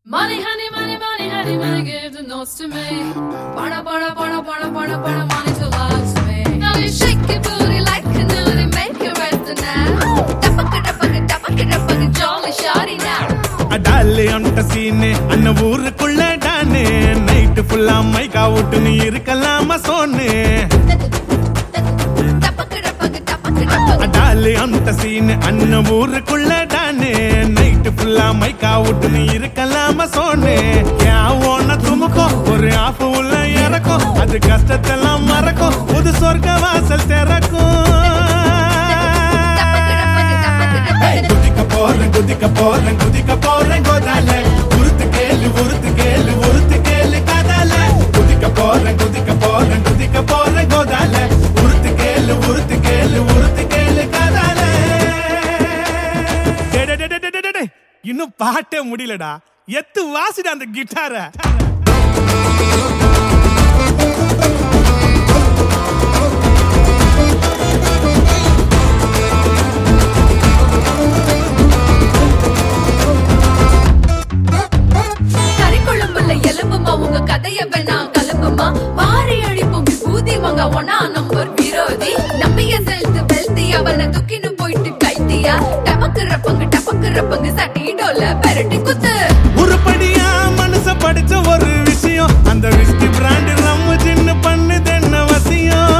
Money, honey, money, money, honey, money, give the notes to me. Bada, bada, bada, bada, bada, bada, money to love me. Now you shake your booty like a nudie, make it rest now. Tapaka, tapaka, tapaka, tapaka, jolly shawty now. அடாலு அந்த சீனு அந்த ஊருக்குள்ள டானு night ஃபுல்லா மைக்கா விட்டு நீ இருக்கலாமா Sonu Tapaka, tapaka, tapaka, tapaka. அடாலு அந்த சீனு அந்த ஊருக்குள்ள டானு நைட்டு ஃபுல்லா மைக்கா விட்டு நீ இருக்கலாமா சோனு ஏன் ஓன துமுக்கும் ஒரு ஆஃப் உள்ள இறக்கும் அது கஷ்டத்தெல்லாம் மறக்கும் புது சொர்க்க வாசல் திறக்கும் ஏய், குதிக்க போறேன் குதிக்க போறேன் குதிக்க போறேன் கோதால உருத்து கேளு உருத்து கேளு உருத்து கேளு காதால குதிக்க போறேன் குதிக்க போறேன் குதிக்க போறேன் கோதால உருத்து கேளு உருத்து கேளு உருத்து கேளு காதால டே, டே, டே, டே, டே, டே, டே. இன்னும் பாட்டே முடியலடா எத்து வாசிடா அந்த கிட்டார கறிக்குழம்புல எலும்புமா உங்க கதைய வேணா கலம்புமா வாரி அழிப்பும் விபூதி வாங்க ஒன்னா நம்பர் விரோதி நம்பிய செலுத்து வெல்தி அவனை தூக்கின்னு போயிட்டு கைத்தியா டபக்குற பங்கு டபக்குற பங்கு சட்டிடோல பெரட்டி குத்து உருப்படியா மனச படிச்ச ஒரு விஷயம் அந்த விஸ்கி பிராண்ட் ரம்மு சின்ன பண்ணுது என்ன வசியம்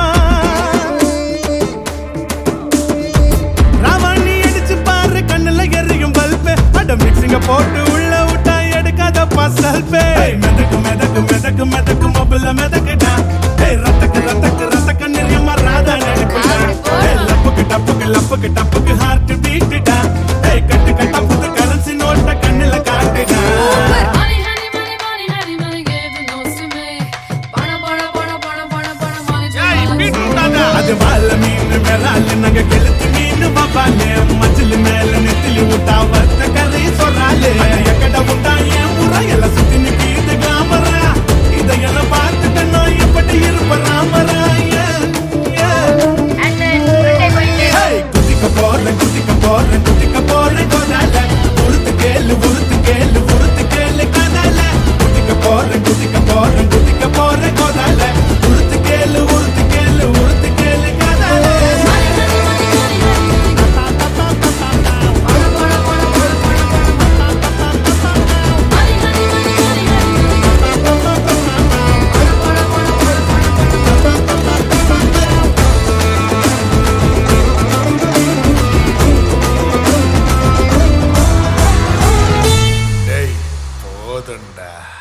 ராவாணி அடிச்சு பாரு கண்ணுல எரியும் பல்பு அட மிக்சிங்க போட்டு உள்ள விட்டா எடுக்காத பசல்பே மெதக்கு மெதக்கு மெதக்கு மெதக்கு மொபைல மெதக்குடா ஏய் ரத்தக்கு ரத்தக்கு ரத்தக்கு நிறையமா ராதா நடிப்புடா ஏய் லப்புக்கு டப்புக்கு லப்புக்கு டப்புக்கு ஹார்ட் பீட்டுடா ஏய் கட்டு கட்டா புது கரன்சி நோட்ட கண்ணுல காட்டுடா Money, honey, money, money, honey, money, give the notes to me. Bada, bada, bada, bada, bada, bada, money to love me. அது வாழ மீன் விரால் நாங்க கெளுத்து மீன் பாப்பாலே மச்சில் மேல நெத்திலி விட்டா வத்த கதை சொல்றாளே எக்கட விட்டா என் முறை எல்லாம் சுத்தி நிக்கிது கிளாமரா இதையெல்லாம் பார்த்துட்டு நான் எப்படி இருப்ப ராமரா குதிக்க போறேன் குதிக்க போறேன் குதிக்க போறேன் கொதால உருத்து கேளு உருத்து கேளு உருத்து கேளு கதால குதிக்க போறேன் குதிக்க போறேன் குதிக்க போறேன் கொதால உருத்து கேளு உருத்து கேளு உருத்து கேளு கதால Money, honey, money, money, honey, money, bada, bada, bada, bada, bada, bada, bada. Money, honey, money, money, honey, money, bada, bada, bada, bada, bada, bada. டேய் போதுண்டா